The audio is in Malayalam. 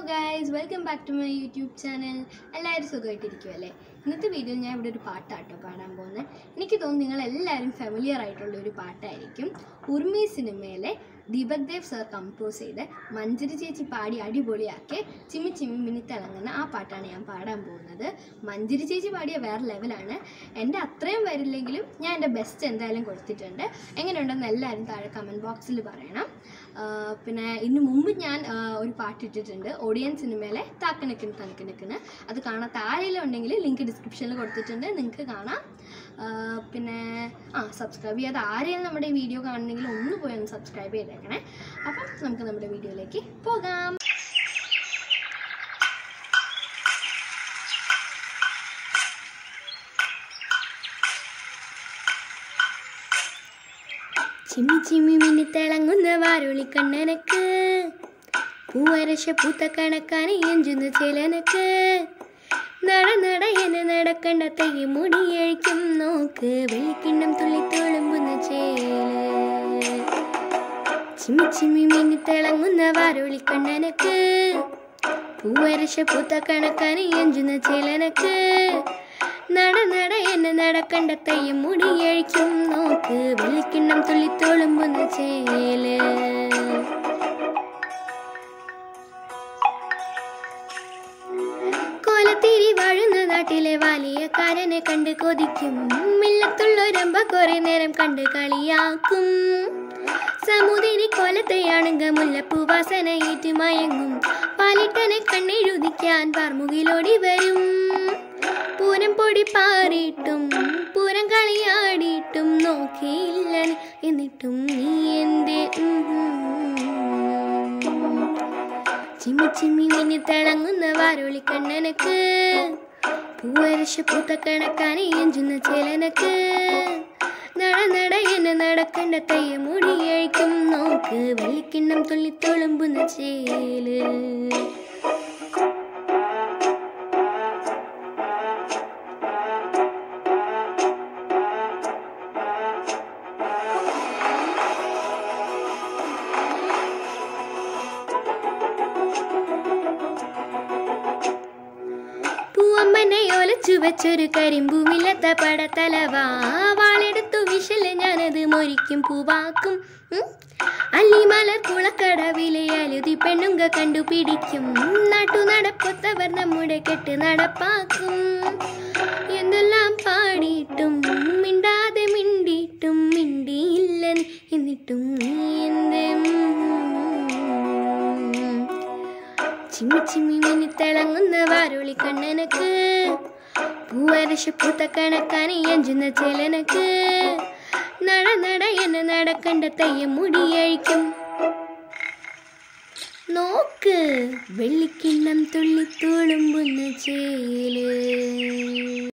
Guys welcome back to my YouTube channel എല്ലാവരും സുഖമായിട്ടിരിക്കുമല്ലേ ഇന്നത്തെ വീഡിയോയിൽ ഞാൻ ഇവിടെ ഒരു പാട്ടാട്ടോ പാടാൻ പോകുന്നത് എനിക്ക് തോന്നുന്നു നിങ്ങൾ എല്ലാവരും ഫെമിലിയർ ആയിട്ടുള്ള ഒരു പാട്ടായിരിക്കും ഉർമി സിനിമയിലെ ദീപക് ദേവ് സർ കമ്പോസ് ചെയ്ത് മഞ്ജരി ചേച്ചി പാടി അടിപൊളിയാക്കി ചിമ്മി ചിമ്മി മിന്നി തിളങ്ങുന്ന ആ പാട്ടാണ് ഞാൻ പാടാൻ പോകുന്നത് മഞ്ജരി ചേച്ചി പാടിയ വേറെ ലെവലാണ് എൻ്റെ അത്രയും വരില്ലെങ്കിലും ഞാൻ എൻ്റെ ബെസ്റ്റ് എന്തായാലും കൊടുത്തിട്ടുണ്ട് എങ്ങനെയുണ്ടെന്ന് എല്ലാവരും താഴെ കമൻറ്റ് ബോക്സിൽ പറയണം ആ, പിന്നെ ഇതിന് മുമ്പ് ഞാൻ ആ, ഒരു പാട്ട് ഇട്ടിട്ടുണ്ട് ഓഡിയൻ സിനിമയിലെ താക്കണക്കിന് തനക്കിനക്കിന് അത് കാണാത്ത ആരെങ്കിലും ഉണ്ടെങ്കിൽ ലിങ്ക് ഡിസ്ക്രിപ്ഷനിൽ കൊടുത്തിട്ടുണ്ട് നിങ്ങൾക്ക് കാണാം ആ, പിന്നെ ആ സബ്സ്ക്രൈബ് ചെയ്യാതെ ആരെയും നമ്മുടെ ഈ വീഡിയോ കാണണമെങ്കിൽ ഒന്ന് പോയി ഒന്ന് സബ്സ്ക്രൈബ് ചെയ്തേക്കണേ അപ്പം നമുക്ക് നമ്മുടെ വീഡിയോയിലേക്ക് പോകാം ചിമ്മി ചിമ്മി മിന്നി തിളങ്ങുന്ന വാരുളി കണ്ണനക്ക് പൂവരശ പൂത്ത കണക്കാണ് എഞ്ചുന്ന ചിലനക്ക് നട നട എന്നെ നടക്കണ്ട തയ്യ മുടിയഴിക്കും നോക്ക് വെള്ളിക്കിണ്ണം തുള്ളി തുളുമ്പുന്ന ചേല് ചിമ്മി ചിമ്മി മിന്നി തിളങ്ങുന്ന വാരുളി കണ്ണനക്ക് പൂവരശ പൂത്ത കണക്കാണ് എഞ്ചുന്ന ചിലനക്ക് നട നട എന്നെ നടക്കണ്ട തയ്യ മുടിയഴിക്കും നോക്ക് വെള്ളിക്കിണ്ണം തുള്ളി തുളുമ്പുന്ന ചേല് കോലത്തിരി വാഴുന്ന നാട്ടിലെ വാലിയക്കാരനെ കണ്ട് കൊതിക്കും മില്ലത്തുള്ളൊരമ്പ കുറെ നേരം കണ്ട് കളിയാക്കും സമുദിരി കോലത്തെയാണുങ്ക മുല്ലപ്പൂ വാസന ഏറ്റ് മയങ്ങും പാലിട്ടനെ കണ്ണെഴുതിക്കാൻ പാർമുകിലോടി വരും പൂരം പൊടി പാറിയിട്ടും പൂരം കളിയാടിയിട്ടും നോക്കിയില്ല നീ. എന്നിട്ടും നീ എന്റെ ഉം ഉം. ചിമ്മി ചിമ്മി മിന്നി തിളങ്ങുന്ന വാരോളി കണ്ണനക്ക് പൂവരശ പൂത്ത കണക്കാണ് എഞ്ചുന്ന ചേലനക്ക് നട നട എന്നെ നടക്കണ്ട തയ്യ മുടിയഴിക്കും നോക്ക് വെള്ളിക്കിണ്ണം തുള്ളി തുളുമ്പുന്ന ചേല് പൂവമ്മനെ ഒലച്ചു വെച്ചൊരു കരിമ്പൂമില്ലാത്ത പടത്തലവാ വാളെടുത്തു വിഷല് ഞാനത് മൊരിക്കും പൂവാക്കും ഉം. അല്ലിമലർ കുളക്കടവിലെ അലുതി പെണ്ണുങ്ക കണ്ടുപിടിക്കും നാട്ടു നടപ്പൊത്തവർ നമ്മുടെ കെട്ട് നടപ്പാക്കും എന്തെല്ലാം പാടിയിട്ടും മിണ്ടാതെ മിണ്ടിയിട്ടും മിണ്ടിയില്ല നീ. എന്നിട്ടും നീ എന്റെ ഉം. ചിമ്മി ചിമ്മി മിന്നി തിളങ്ങുന്ന വാരുളി കണ്ണനക്ക് പൂവരശ പൂത്ത കണക്കാണ് എഞ്ചുന്ന ചേലനക്ക് നട നട എന്നെ നടക്കണ്ട തയ്യ മുടിയഴിക്കും നോക്ക് വെള്ളിക്കിണ്ണം തുള്ളി തുളുമ്പുന്ന ചേല്